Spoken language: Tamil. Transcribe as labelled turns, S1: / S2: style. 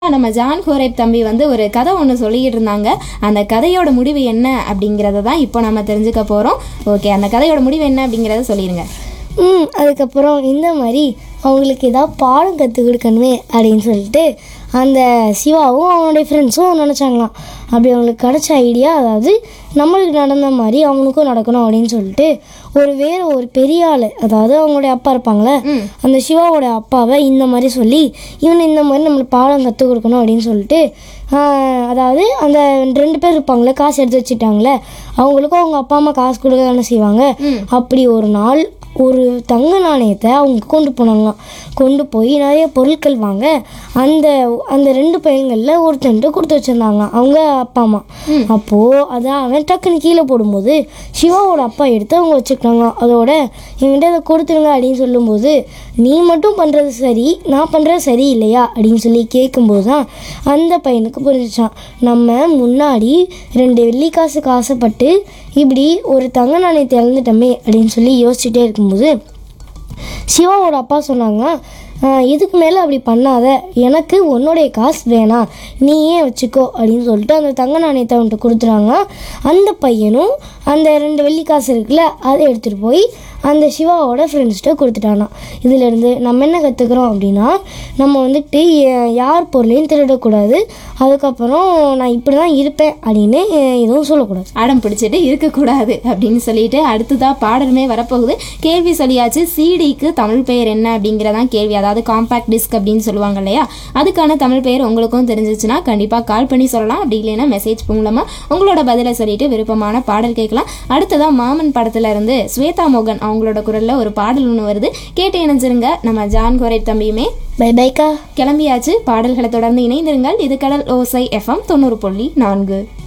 S1: நம்ம ஜான் கோரேப் தம்பி வந்து ஒரு கதை ஒன்று சொல்லிக்கிட்டு இருந்தாங்க அந்த கதையோட முடிவு என்ன அப்படிங்கிறத தான் இப்போ நம்ம தெரிஞ்சுக்க போகிறோம் ஓகே அந்த கதையோட முடிவு என்ன அப்படிங்கிறத சொல்லிடுங்க
S2: ம் அதுக்கப்புறம் இந்த மாதிரி அவங்களுக்கு ஏதாவது பாடம் கற்றுக் கொடுக்கணுமே அப்படின்னு சொல்லிட்டு அந்த சிவாவும் அவனுடைய ஃப்ரெண்ட்ஸும் நினச்சாங்களாம் அப்படி அவங்களுக்கு கிடைச்ச ஐடியா அதாவது நம்மளுக்கு நடந்த மாதிரி அவனுக்கும் நடக்கணும் அப்படின்னு சொல்லிட்டு ஒரு வேறு ஒரு பெரிய ஆள் அதாவது அவங்களுடைய அப்பா இருப்பாங்களே அந்த சிவாவோட அப்பாவை இந்த மாதிரி சொல்லி இவன் இந்த மாதிரி நம்மளுக்கு பாடம் கற்றுக் கொடுக்கணும் அப்படின்னு சொல்லிட்டு ஆஹ், அதாவது அந்த ரெண்டு பேர் இருப்பாங்களே காசு எடுத்து வச்சுட்டாங்களே அவங்களுக்கும் அவங்க அப்பா அம்மா காசு கொடுக்க தானே செய்வாங்க அப்படி ஒரு நாள் ஒரு தங்க நாணயத்தை அவங்க கொண்டு போனாங்களாம் கொண்டு போய் நிறைய பொருட்கள் வாங்க அந்த அந்த ரெண்டு பையன்களில் ஒருத்தன்ட்டு கொடுத்து வச்சிருந்தாங்களாம் அவங்க அப்பா அம்மா அப்போது அதை அவன் டக்குன்னு கீழே போடும்போது சிவாவோட அப்பா எடுத்து அவங்க வச்சுக்கிட்டாங்களாம் அதோட என்கிட்ட அதை கொடுத்துருங்க அப்படின்னு சொல்லும்போது நீ மட்டும் பண்ணுறது சரி நான் பண்ணுறது சரி இல்லையா அப்படின்னு சொல்லி கேட்கும்போது தான் அந்த பையனுக்கு புரிஞ்சிச்சான் நம்ம முன்னாடி ரெண்டு வெள்ளி காசுக்கு ஆசைப்பட்டு இப்படி ஒரு தங்க நாணயத்தை இழந்துட்டோமே அப்படின்னு சொல்லி யோசிச்சுட்டே இருக்கும்போது சிவாவோட அப்பா சொன்னாங்க "ஆஹ், இதுக்கு மேலே அப்படி பண்ணாத எனக்கு உன்னுடைய காசு வேணாம் நீயே வச்சுக்கோ அப்படின்னு சொல்லிட்டு அந்த தங்க நாணயத்தை அவன்கிட்ட கொடுத்துறாங்க அந்த பையனும் அந்த ரெண்டு வெள்ளி காசு இருக்குல்ல அதை எடுத்துகிட்டு போய் அந்த சிவாவோட ஃப்ரெண்ட்ஸ்கிட்ட கொடுத்துட்டானா இதிலேருந்து நம்ம என்ன கற்றுக்குறோம் அப்படின்னா நம்ம வந்துட்டு ய- யார் பொருளையும் திருடக்கூடாது அதுக்கப்புறம் நான் இப்படி தான் இருப்பேன் அப்படின்னு அஹ், எதுவும் சொல்லக்கூடாது
S1: அடம் பிடிச்சிட்டு இருக்கக்கூடாது அப்படின்னு சொல்லிட்டு அடுத்ததாக பாடலுமே வரப்போகுது கேள்வி சொல்லியாச்சு சிடிக்கு தமிழ் பெயர் என்ன அப்படிங்கிறதான் கேள்வி அதாவது காம்பேக்ட் டிஸ்க் அப்படின்னு சொல்லுவாங்க இல்லையா அதுக்கான தமிழ் பெயர் உங்களுக்கும் தெரிஞ்சிச்சுன்னா கண்டிப்பாக கால் பண்ணி சொல்லலாம் அப்படி இல்லைன்னா மெசேஜ் மூலமாக உங்களோட பதிலை சொல்லிட்டு விருப்பமான பாடல் கேட்கலாம் அடுத்ததாக மாமன் படத்துல இருந்து ஸ்வேதா மோகன் அவங்களோட குரல்ல ஒரு பாடல் ஒன்று வருது கேட்டு இணைஞ்சிருங்க நம்ம ஜான் கோரை தம்பியுமே
S2: பை பைக்கா
S1: கிளம்பியாச்சு பாடல்களை தொடர்ந்து இணைந்திருங்கள் இது கடல் ஓசை எஃப்எம் தொண்ணூறு புள்ளி நான்கு